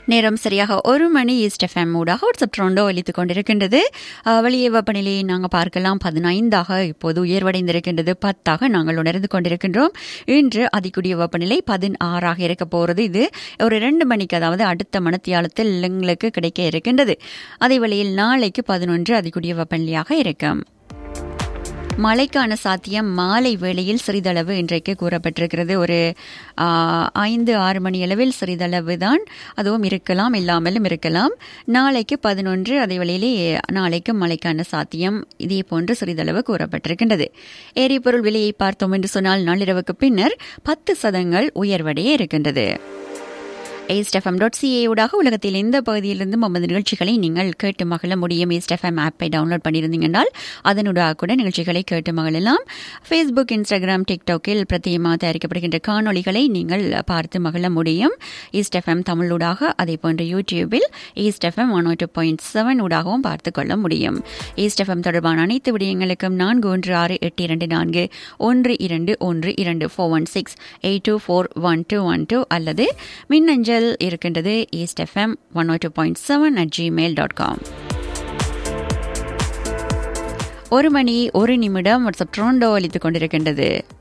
நேரம் சரியாக ஒரு மணி ஈஸ்ட் எஃப்எம் ஊடாக வாட்ஸ்அப் ட்ரோண்டோ ஒலித்துக் கொண்டிருக்கின்றது அஹ், வெளியே வெப்பநிலையை நாங்கள் பார்க்கலாம் பதினைந்தாக இப்போது உயர்வடைந்திருக்கின்றது பத்தாக நாங்கள் உணர்ந்து கொண்டிருக்கின்றோம் இன்று அதிகூடிய வெப்பநிலை பதினாறாக இருக்க போகிறது இது ஒரு ரெண்டு மணிக்கு அதாவது அடுத்த மணத்தியாலத்தில் எங்களுக்கு கிடைக்க இருக்கின்றது அதே வேளையில் நாளைக்கு பதினொன்று அதிகூடிய வெப்பநிலையாக இருக்கும் மழைக்கான சாத்தியம் மாலை வேளையில் சிறிதளவு இன்றைக்கு கூறப்பட்டிருக்கிறது ஒரு ஆ, ஐந்து ஆறு மணி அளவில் சிறிதளவு தான் அதுவும் இருக்கலாம் இல்லாமலும் இருக்கலாம் நாளைக்கு பதினொன்று அதே வேளையிலே நாளைக்கு மழைக்கான சாத்தியம் இதே போன்று சிறிதளவு கூறப்பட்டிருக்கின்றது எரிபொருள் விலையை பார்த்தோம் என்று சொன்னால் நள்ளிரவுக்கு பின்னர் பத்து சதங்கள் உயர்வடைய இருக்கின்றது ஏஸ்டெஃப்எம் டாட் சிஏ ஊடாக உலகத்தில் எந்த பகுதியிலிருந்தும் நமது நிகழ்ச்சிகளை நீங்கள் கேட்டு மகிழ முடியும் ஏஸ்டெஃப்எம் ஆப்பை டவுன்லோட் பண்ணியிருந்தீங்கன்னால் அதனூடாக கூட நிகழ்ச்சிகளை கேட்டு மகிழலாம் ஃபேஸ்புக் இன்ஸ்டாகிராம் டிக்டாக்கில் பிரத்யேகமாக தயாரிக்கப்படுகின்ற காணொளிகளை நீங்கள் பார்த்து மகிழ முடியும் ஈஸ்டெஃப்எம் தமிழூடாக அதே போன்று யூடியூபில் east FM one two point seven ஊடாகவும் பார்த்து கொள்ள முடியும் ஈஸ்டெஃப்எம் தொடர்பான அனைத்து விடயங்களுக்கும் நான்கு ஒன்று ஆறு எட்டு இரண்டு நான்கு ஒன்று இரண்டு ஒன்று இரண்டு four one six eight two four one two one two அல்லது மின்னஞ்சல் இருக்கின்றது east FM one two point seven at gmail dot com ஒரு மணி ஒரு நிமிடம் வாட்ஸ்அப் ட்ரோண்டோ அளித்துக் கொண்டிருக்கின்றது